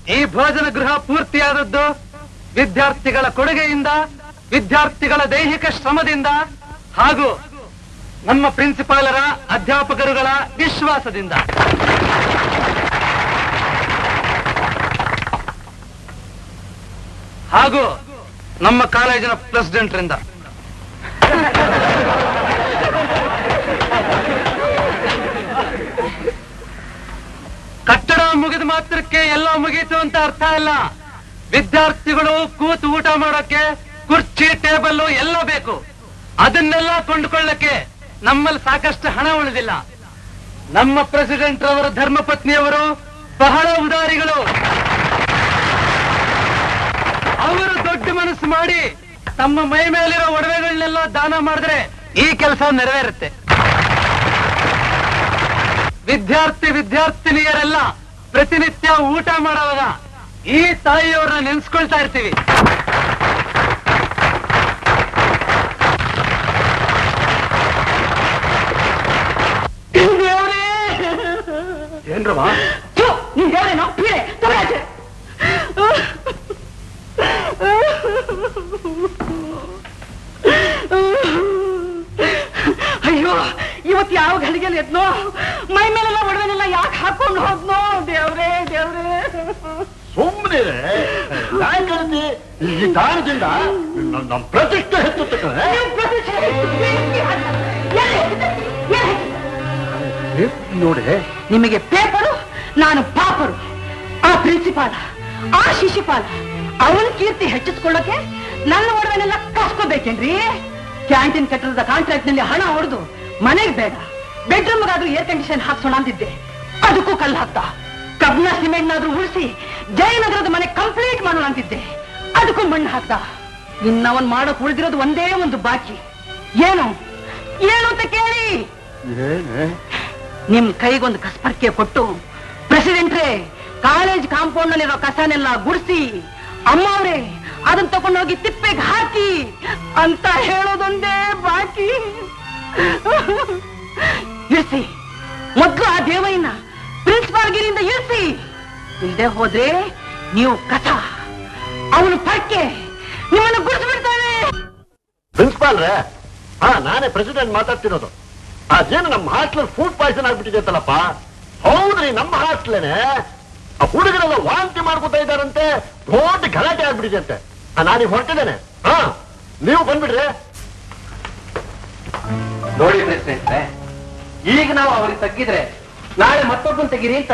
ಈ ಭೋಜನ ಗೃಹ ಪೂರ್ತಿಯಾದದ್ದು ವಿದ್ಯಾರ್ಥಿಗಳ ಕೊಡುಗೆಯಿಂದ ವಿದ್ಯಾರ್ಥಿಗಳ ದೈಹಿಕ ಶ್ರಮದಿಂದ ಹಾಗೂ ನಮ್ಮ ಪ್ರಿನ್ಸಿಪಾಲರ ಅಧ್ಯಾಪಕರುಗಳ ವಿಶ್ವಾಸದಿಂದ ಹಾಗೂ ನಮ್ಮ ಕಾಲೇಜಿನ ಪ್ರೆಸಿಡೆಂಟ್ರಿಂದ ಕಟ್ಟಡ ಮುಗಿದ ಮಾತ್ರಕ್ಕೆ ಎಲ್ಲ ಮುಗೀತು ಅಂತ ಅರ್ಥ ಇಲ್ಲ ವಿದ್ಯಾರ್ಥಿಗಳು ಕೂತು ಊಟ ಮಾಡೋಕೆ ಕುರ್ಚಿ ಟೇಬಲ್ ಎಲ್ಲ ಬೇಕು ಅದನ್ನೆಲ್ಲ ಕೊಂಡುಕೊಳ್ಳಕ್ಕೆ ನಮ್ಮಲ್ಲಿ ಸಾಕಷ್ಟು ಹಣ ಉಳಿದಿಲ್ಲ ನಮ್ಮ ಪ್ರೆಸಿಡೆಂಟ್ ರವರ ಧರ್ಮಪತ್ನಿಯವರು ಬಹಳ ಉದಾರಿಗಳು ಅವರು ದೊಡ್ಡ ಮನಸ್ಸು ಮಾಡಿ ತಮ್ಮ ಮೈ ಮೇಲಿರೋ ಒಡವೆಗಳನ್ನೆಲ್ಲ ದಾನ ಮಾಡಿದ್ರೆ ಈ ಕೆಲಸ ನೆರವೇರುತ್ತೆ ವಿದ್ಯಾರ್ಥಿ ವಿದ್ಯಾರ್ಥಿನಿಯರೆಲ್ಲ ಪ್ರತಿನಿತ್ಯ ಊಟ ಮಾಡುವಾಗ ಈ ತಾಯಿಯವ್ರನ್ನ ನೆನ್ಸ್ಕೊಳ್ತಾ ಇರ್ತೀವಿ ಏನ್ರವಾ ನೀನ್ ದೇವ್ರೇನೋ ಪೀಡೆ ತಗೊಳಾಚೆ ಅಯ್ಯೋ ಇವತ್ತು ಯಾವ ಘಳಿಗೆಲಿ ಎದ್ನೋ ಮೈ ಮೇಲೆಲ್ಲ ಒಡವೆನೆಲ್ಲ ಯಾಕೆ ಹಾಕೊಂಡು ಹೋದ್ನೋ ದೇವ್ರೇ ದೇವ್ರೇ ಸುಮ್ಮನೆ ಯಾಕಂದ್ರೆ ಈ ದಾನದಿಂದ ನಮ್- ನಮ್ ಪ್ರತಿಷ್ಠೆ ಹೆಚ್ಚುತ್ತೆ ಕಣೆ. ನೀವು ಪ್ರತಿಷ್ಠೆ ಬೆಂಕಿ ಹಾಕ್ತಾರೆ. ಎಲ್ಲಿ? ಎಲ್ಲಿ? ನೋಡಿ ನಿಮಗೆ ಪೇಪರು ನಾನು ಪಾಪರು ಆ ಪ್ರಿನ್ಸಿಪಾಲ ಆ ಶಿಶುಪಾಲ ಅವನ ಕೀರ್ತಿ ಹೆಚ್ಚಿಸ್ಕೊಳ್ಳೋಕೆ ನನ್ನ ಒಡವೆನೆಲ್ಲ ಕಸ್ಕೋಬೇಕೇನ್ರಿ ಕ್ಯಾಂಟೀನ್ ಕಟ್ಟಡದ ಕಾಂಟ್ರಾಕ್ಟ್ ನಲ್ಲಿ ಹಣ ಹೊಡೆದು ಮನೆಗೆ ಬೇಡ ಬೆಡ್ರೂಮ್ಗಾದ್ರೂ ಏರ್ ಕಂಡೀಷನ್ ಹಾಕ್ಸೋಣ ಅಂತಿದ್ದೆ ಅದಕ್ಕೂ ಕಲ್ಲು ಹಾಕ್ತ ಕಬ್ನ ಸಿಮೆಂಟ್ ನಾದ್ರೂ ಉಳಿಸಿ ಜಯನಗರದ ಮನೆ ಕಂಪ್ಲೀಟ್ ಮಾಡೋಣ ಅಂತಿದ್ದೆ ಅದಕ್ಕೂ ಮಣ್ಣು ಹಾಕ್ತ ಇನ್ನವನ್ ಮಾಡೋಕ್ ಉಳಿದಿರೋದು ಒಂದೇ ಒಂದು ಬಾಕಿ ಏನು ಏನು ಅಂತ ಕೇಳಿ ಏನೇ ನಿಮ್ ಕೈಗೊಂದು ಕಸ್ಪರ್ಕೆ ಕೊಟ್ಟು ಪ್ರೆಸಿಡೆಂಟ್ರೇ ಕಾಲೇಜ್ ಕಾಂಪೌಂಡ್ ನಲ್ಲಿರೋ ಕಸನೆಲ್ಲ ಗುಡಿಸಿ ಅಮ್ಮ ಅವ್ರೆ ಅದನ್ನ ತಗೊಂಡೋಗಿ ತಿಪ್ಪೆಗೆ ಹಾಕಿ ಅಂತ ಹೇಳೋದೊಂದೇ ಬಾಕಿ ಇಳಿಸಿ ಮೊದ್ಲು ಆ ದೇವಯ್ಯನ ಪ್ರಿನ್ಸಿಪಾಲ್ ಗಿರಿಯಿಂದ ಇಳಿಸಿ ಇಲ್ದೆ ಹೋದ್ರೆ ನೀವು ಕಸ ಅವನು ಪರ್ಕೆ ನಿಮ್ಮನ್ನು ಗುಡಿಸ್ಬಿಡ್ತಾನೆ ಪ್ರಿನ್ಸಿಪಾಲ್ರೆ ಹಾ ನಾನೇ ಪ್ರೆಸಿಡೆಂಟ್ ಮಾತಾಡ್ತಿರೋದು ಅದೇನು ನಮ್ಮ ಹಾಸ್ಟೆಲ್ ಫುಡ್ ಪಾಯ್ಸನ್ ಆಗ್ಬಿಟ್ಟಿದೆ ಅಂತಲ್ಲಪ್ಪ ಹೌದ್ರಿ ನಮ್ಮ ಹಾಸ್ಟ್ಲೇನೆ ಆ ಹುಡುಗರೆಲ್ಲ ವಾಂತಿ ಮಾಡ್ಕೊತಾ ಇದ್ದಾರಂತೆ ದೊಡ್ಡ ಗಲಾಟೆ ಆಗ್ಬಿಟ್ಟಿದೆ ಅಂತೆ ನಾನೀಗ ಹೊರಟಿದ್ದೇನೆ ಹಾ ನೀವು ಬಂದ್ಬಿಡ್ರಿ ನೋಡಿ ಪ್ರೆಸಿಡೆಂಟ್ ಈಗ ನಾವು ಅವ್ರಿಗೆ ತಗ್ಗಿದ್ರೆ ನಾಳೆ ಮತ್ತೊಬ್ಬನ್ ತೆಗೀರಿ ಅಂತ